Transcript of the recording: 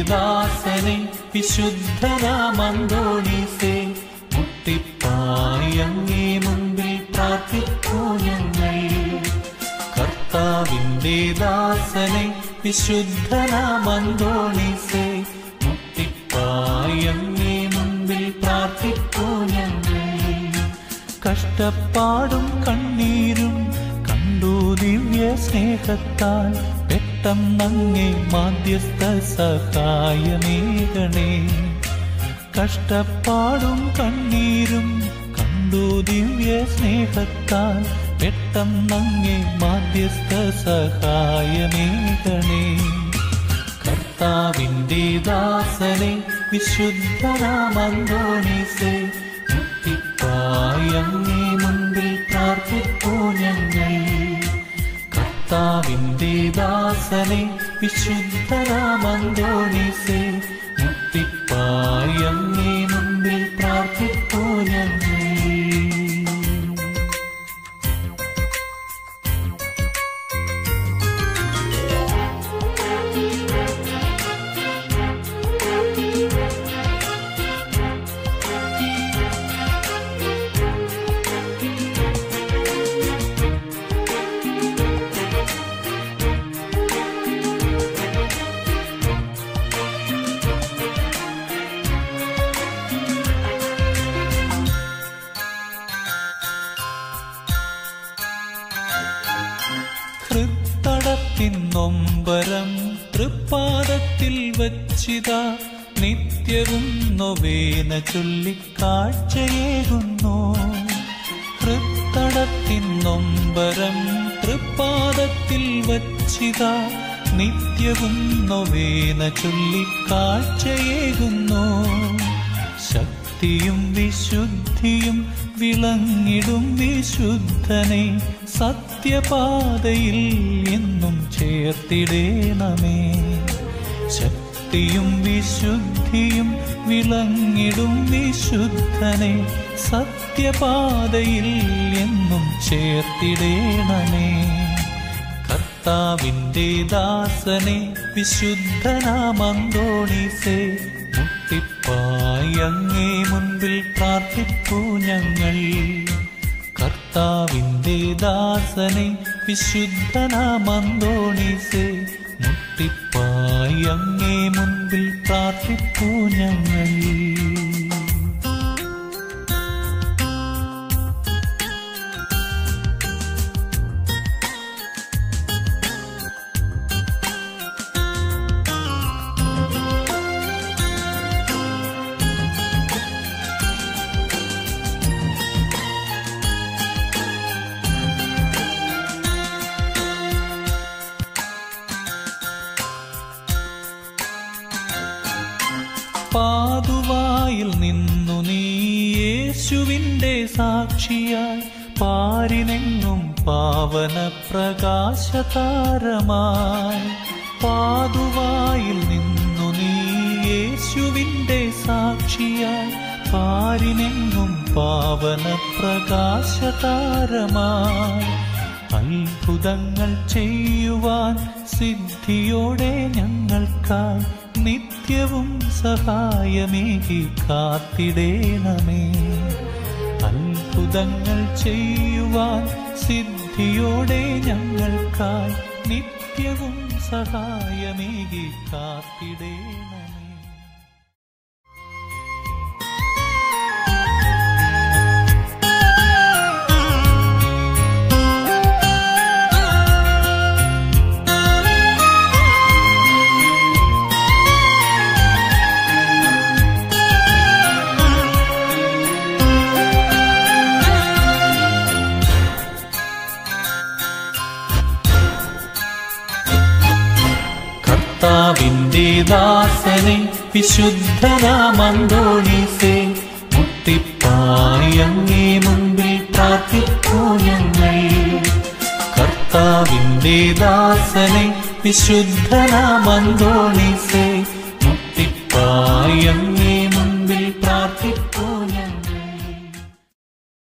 ദാസനെ വിശുദ്ധനാമന്തോണീസേ മുട്ടിപ്പായി അങ്ങേ മുമ്പിൽ പ്രാർത്ഥിക്കൂ ഞങ്ങൾ കർത്താവിന്റെ ദാസനെ വിശുദ്ധനാമന്തോണീസേ മുട്ടിപ്പായി അങ്ങേ മുമ്പിൽ പ്രാർത്ഥിക്കൂ ഞങ്ങൾ കഷ്ടപ്പാടും കണ്ണീരും കണ്ടു ദിവ്യ സ്നേഹത്താൽ പെട്ടെന്നങ്ങേ മാധ്യസ്ഥ സഹായമേകണേ കഷ്ടപ്പാടും കണ്ണീരും കണ്ടു ദിവ്യ സ്നേഹത്താൽ പെട്ടെന്നങ്ങേ മാധ്യസ്ഥ സഹായമേകണേ കർത്താവിന്റെ ദാസനെ വിശുദ്ധനാമന്തോണീസേ മുട്ടിപ്പായി അങ്ങേ മുമ്പിൽ പ്രാർത്ഥിപ്പൂ ഞങ്ങൾ കർത്താവിന്റെ ദാസനെ വിശുദ്ധനാമന്തോണീസേ മുട്ടിപ്പായി അങ്ങേ മുമ്പിൽ പ്രാർത്ഥിപ്പൂ ഞങ്ങൾ ഹൃത്തടത്തിൻ നൊമ്പരം തൃപ്പാദത്തിൽ വച്ചിത നിത്യവും നൊവേന ചൊല്ലിക്കാഴ്ചയേകുന്നു ഹൃത്തടത്തിൻ നൊമ്പരം തൃപ്പാദത്തിൽ വച്ചിത നിത്യവും നൊവേന ചൊല്ലിക്കാഴ്ചയേകുന്നു ശക്തിയും വിശുദ്ധിയും വിളങ്ങിടും വിശുദ്ധനെ സത്യപാതയിൽ എന്നും ചേർത്തിടേണമേ ശക്തിയും വിശുദ്ധിയും വിളങ്ങിടും വിശുദ്ധനെ സത്യപാതയിൽ എന്നും ചേർത്തിടേണമേ കർത്താവിന്റെ ദാസനെ വിശുദ്ധനാമന്തോണീസേ മുട്ടിപ്പായി അങ്ങേ മുൻപിൽ പ്രാർത്ഥിപ്പൂ ഞങ്ങൾ കർത്താവിന്റെ ദാസനെ വിശുദ്ധനാമന്തോണീസേ മുട്ടിപ്പായി അങ്ങേ മുൻപിൽ പ്രാർത്ഥിപ്പൂ ഞങ്ങൾ പാതുവായിൽ നിന്നു നീ യേശുവിൻ്റെ സാക്ഷിയായി പാരിനെങ്ങും പാവന പ്രകാശതാരമായി പാതുവായിൽ നിന്നു നീ യേശുവിൻ്റെ സാക്ഷിയായി പാരിനെങ്ങും പാവന പ്രകാശതാരമായി അത്ഭുതങ്ങൾ ചെയ്യുവാൻ സിദ്ധിയോടെ ഞങ്ങൾക്കായി നിത്യവും സഹായമേകി കാത്തിടേണമേ അത്ഭുതങ്ങൾ ചെയ്യുവാൻ സിദ്ധിയോടെ ഞങ്ങൾക്കായി നിത്യവും സഹായമേകി കാത്തിടേണമേ കർത്താവിന്റെ ദാസനെ വിശുദ്ധനാമന്തോണീസേ മുട്ടിപ്പായി അങ്ങേ മുമ്പിൽ പ്രാർത്ഥിക്കൂ ഞങ്ങൾ കർത്താവിന്റെ ദാസനെ വിശുദ്ധനാമന്തോണീസേ മുട്ടിപ്പായി അങ്ങേ